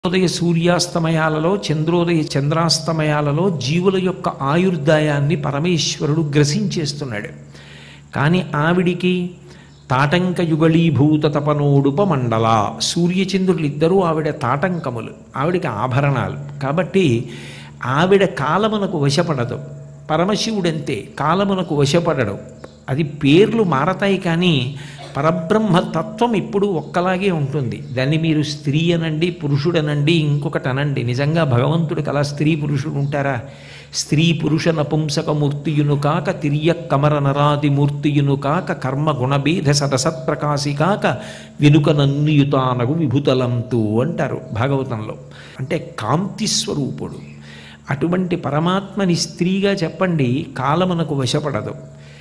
చంద్రోదయ సూర్యాస్తమయాలలో చంద్రోదయ చంద్రాస్తమయాలలో జీవుల యొక్క ఆయుర్దాయాన్ని పరమేశ్వరుడు గ్రసించేస్తున్నాడు కానీ ఆవిడికి తాటంక యుగళీభూత తపనోడుపమండల సూర్యచంద్రులు ఇద్దరూ ఆవిడ తాటంకములు ఆవిడికి ఆభరణాలు కాబట్టి ఆవిడ కాలమునకు వశపడదు పరమశివుడంతే కాలమునకు వశపడడు అది పేర్లు మారతాయి కానీ పరబ్రహ్మ తత్వం ఇప్పుడు ఒక్కలాగే ఉంటుంది దాన్ని మీరు స్త్రీ అనండి పురుషుడనండి ఇంకొకటి అనండి నిజంగా భగవంతుడికి అలా స్త్రీ పురుషుడు ఉంటారా స్త్రీ పురుష నపుంసక మూర్తియును కాక తిర్య కమర నరాది మూర్తియును కాక కర్మ గుణభేద సదసత్ప్రకాశి కాక వెనుక నన్నుయుతానగు విభుతలంతు అంటారు భాగవతంలో అంటే కాంతి స్వరూపుడు అటువంటి పరమాత్మని స్త్రీగా చెప్పండి కాలమునకు వశపడదు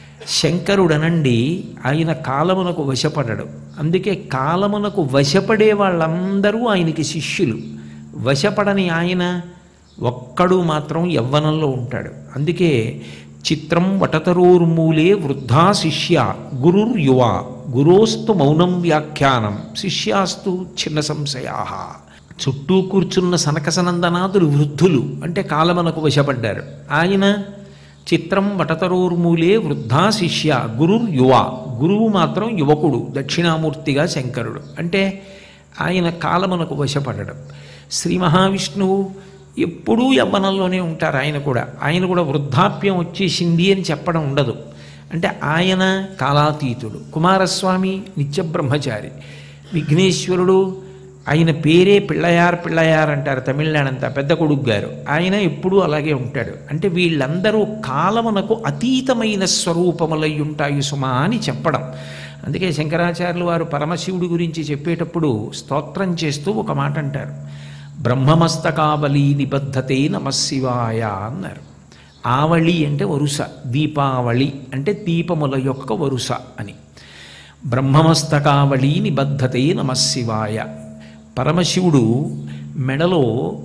శంకరుడనండి ఆయన కాలమునకు వశపడడు అందుకే కాలమునకు వశపడే వాళ్ళందరూ ఆయనకి శిష్యులు వశపడని ఆయన ఒక్కడు మాత్రం యవ్వనంలో ఉంటాడు అందుకే చిత్రం వటతరోర్మూలే వృద్ధా శిష్య గురుర్ యువ గురోస్తు మౌనం వ్యాఖ్యానం శిష్యాస్తు చిన్న సంశయా చుట్టూ కూర్చున్న సనకసనందనాథులు వృద్ధులు అంటే కాలమునకు వశపడ్డారు ఆయన చిత్రం వటతరోర్మూలే వృద్ధా శిష్య గురుర్ యువ గురువు మాత్రం యువకుడు దక్షిణామూర్తిగా శంకరుడు అంటే ఆయన కాలమునకు వశపడడం శ్రీ మహావిష్ణువు ఎప్పుడూ యవ్వనంలోనే ఉంటారు ఆయన కూడా ఆయన కూడా వృద్ధాప్యం వచ్చేసింది అని చెప్పడం ఉండదు అంటే ఆయన కాలాతీతుడు కుమారస్వామి నిత్యబ్రహ్మచారి విఘ్నేశ్వరుడు ఆయన పేరే పిళ్ళయార్ పిళ్ళయార్ అంటారు తమిళనాడంతా పెద్ద కొడుకు గారు ఆయన ఎప్పుడూ అలాగే ఉంటాడు అంటే వీళ్ళందరూ కాలమునకు అతీతమైన స్వరూపములై ఉంటాయి సుమా అని చెప్పడం అందుకే శంకరాచార్యులు వారు పరమశివుడి గురించి చెప్పేటప్పుడు స్తోత్రం చేస్తూ ఒక మాట అంటారు బ్రహ్మమస్తకావళి నిబద్ధతే నమశివాయ అన్నారు ఆవళి అంటే వరుస దీపావళి అంటే దీపముల యొక్క వరుస అని బ్రహ్మమస్తకావళి నిబద్ధతే నమశివాయ పరమశివుడు మెడలో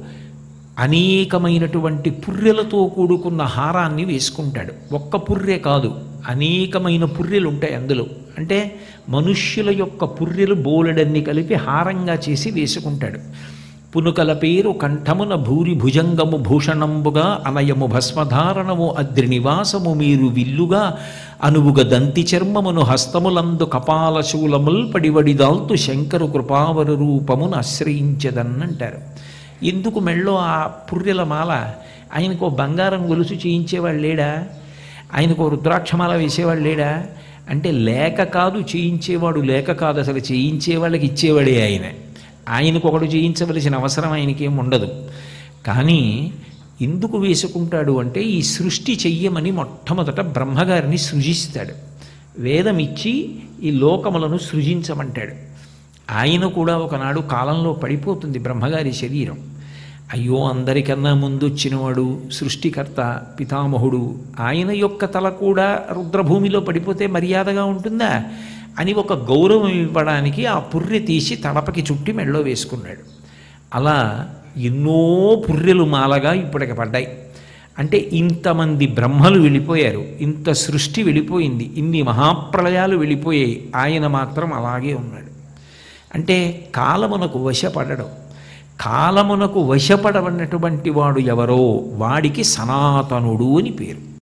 అనేకమైనటువంటి పుర్రెలతో కూడుకున్న హారాన్ని వేసుకుంటాడు ఒక్క పుర్రె కాదు అనేకమైన పుర్రెలు ఉంటాయి అందులో అంటే మనుష్యుల యొక్క పుర్రెలు బోలెడన్ని కలిపి హారంగా చేసి వేసుకుంటాడు పునుకల పేరు కంఠమున భూరి భుజంగము భూషణంబుగా అనయము భస్మధారణము అద్రి నివాసము మీరు విల్లుగా అనువుగ దంతి చర్మమును హస్తములందు కపాల శూలముల్ పడివడిదాల్తు శంకరు కృపావరు రూపమును ఆశ్రయించదన్నంటారు ఎందుకు మెళ్ళో ఆ పుర్రెల మాల ఆయనకు బంగారం గొలుసు చేయించేవాడు లేడా ఆయనకు రుద్రాక్షమాల వేసేవాడు లేడా అంటే లేక కాదు చేయించేవాడు లేక కాదు అసలు చేయించే వాళ్ళకి ఇచ్చేవాడే ఆయన ఆయనకు ఒకడు చేయించవలసిన అవసరం ఆయనకేం ఉండదు కానీ ఎందుకు వేసుకుంటాడు అంటే ఈ సృష్టి చెయ్యమని మొట్టమొదట బ్రహ్మగారిని సృజిస్తాడు వేదం ఇచ్చి ఈ లోకములను సృజించమంటాడు ఆయన కూడా ఒకనాడు కాలంలో పడిపోతుంది బ్రహ్మగారి శరీరం అయ్యో అందరికన్నా ముందు వచ్చినవాడు సృష్టికర్త పితామహుడు ఆయన యొక్క తల కూడా రుద్రభూమిలో పడిపోతే మర్యాదగా ఉంటుందా అని ఒక గౌరవం ఇవ్వడానికి ఆ పుర్రె తీసి తడపకి చుట్టి మెళ్ళో వేసుకున్నాడు అలా ఎన్నో పుర్రెలు మాలగా ఇప్పటికి పడ్డాయి అంటే ఇంతమంది బ్రహ్మలు వెళ్ళిపోయారు ఇంత సృష్టి వెళ్ళిపోయింది ఇన్ని మహాప్రళయాలు వెళ్ళిపోయాయి ఆయన మాత్రం అలాగే ఉన్నాడు అంటే కాలమునకు వశపడడం కాలమునకు వశపడవన్నటువంటి వాడు ఎవరో వాడికి సనాతనుడు అని పేరు